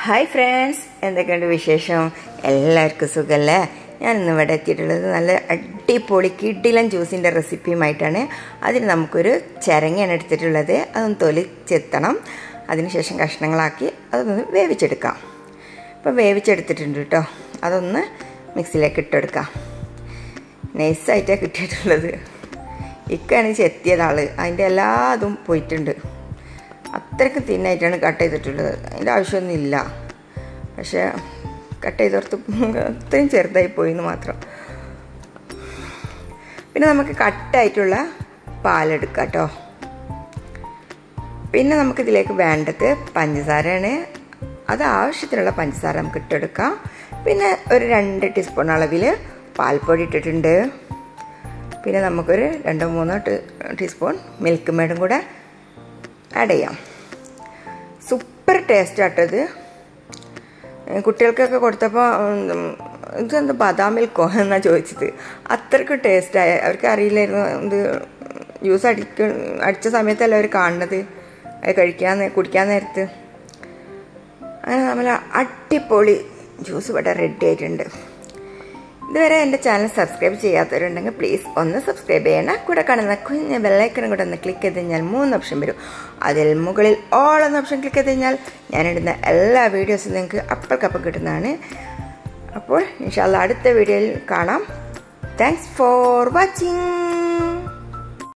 hi friends എന്തൊക്കെയുണ്ട് വിശേഷം എല്ലാവർക്കും സുഖമല്ലേ ഞാൻ ഇന്ന് ഇവിടെ എത്തിയിട്ടുള്ളത് നല്ല അടിപൊളി കിഡിലൻ ജ്യൂസിൻ്റെ റെസിപ്പിയുമായിട്ടാണ് അതിന് നമുക്കൊരു ചിരങ്ങയാണ് എടുത്തിട്ടുള്ളത് അതൊന്ന് തൊലിച്ചെത്തണം അതിനുശേഷം കഷ്ണങ്ങളാക്കി അതൊന്ന് വേവിച്ചെടുക്കാം ഇപ്പോൾ വേവിച്ചെടുത്തിട്ടുണ്ട് കേട്ടോ അതൊന്ന് മിക്സിയിലേക്ക് ഇട്ടെടുക്കാം നൈസായിട്ടാണ് കിട്ടിയിട്ടുള്ളത് ഇക്കാണ് ചെത്തിയത് ആൾ അതിൻ്റെ എല്ലാ ഇതും പോയിട്ടുണ്ട് അത്രയ്ക്ക് തിന്നായിട്ടാണ് കട്ട് ചെയ്തിട്ടുള്ളത് അതിൻ്റെ ആവശ്യമൊന്നുമില്ല പക്ഷേ കട്ട് ചെയ്തോർത്ത് അത്രയും ചെറുതായി പോയിന്ന് മാത്രം പിന്നെ നമുക്ക് കട്ടായിട്ടുള്ള പാലെടുക്കാം കേട്ടോ പിന്നെ നമുക്കിതിലേക്ക് വേണ്ടത് പഞ്ചസാരയാണ് അത് ആവശ്യത്തിനുള്ള പഞ്ചസാര നമുക്ക് ഇട്ടെടുക്കാം പിന്നെ ഒരു രണ്ട് ടീസ്പൂൺ അളവിൽ പാൽപ്പൊടി ഇട്ടിട്ടുണ്ട് പിന്നെ നമുക്കൊരു രണ്ടോ മൂന്നോ ടീസ്പൂൺ മിൽക്ക് മേഡും കൂടെ ആഡ് ചെയ്യാം സൂപ്പർ ടേസ്റ്റ് ആട്ടത് കുട്ടികൾക്കൊക്കെ കൊടുത്തപ്പോൾ ഇതെന്താ ബദാം മിൽക്കോ എന്നാണ് ചോദിച്ചത് അത്രയ്ക്ക് ടേസ്റ്റായ അവർക്ക് അറിയില്ലായിരുന്നു ഇത് ജ്യൂസ് അടിക്ക അടിച്ച സമയത്തല്ല അവർ കാണുന്നത് അത് കഴിക്കാൻ കുടിക്കാൻ നേരത്ത് അങ്ങനെ നമ്മൾ അടിപൊളി ജ്യൂസ് ഇവിടെ റെഡി ആയിട്ടുണ്ട് ഇതുവരെ എൻ്റെ ചാനൽ സബ്സ്ക്രൈബ് ചെയ്യാത്തവരുണ്ടെങ്കിൽ പ്ലീസ് ഒന്ന് സബ്സ്ക്രൈബ് ചെയ്യണം കൂടെ കാണുന്ന കുഞ്ഞ് ബെല്ലൈക്കനും കൂടെ ഒന്ന് ക്ലിക്ക് ചെയ്ത് കഴിഞ്ഞാൽ മൂന്ന് ഓപ്ഷൻ വരും അതിൽ മുകളിൽ ഓൾ എന്ന ഓപ്ഷൻ ക്ലിക്ക് ചെയ്ത് കഴിഞ്ഞാൽ ഞാനിടുന്ന എല്ലാ വീഡിയോസും നിങ്ങൾക്ക് അപ്പൾക്കപ്പം കിട്ടുന്നതാണ് അപ്പോൾ ഇൻഷാല്ല അടുത്ത വീഡിയോയിൽ കാണാം താങ്ക്സ് ഫോർ വാച്ചിങ്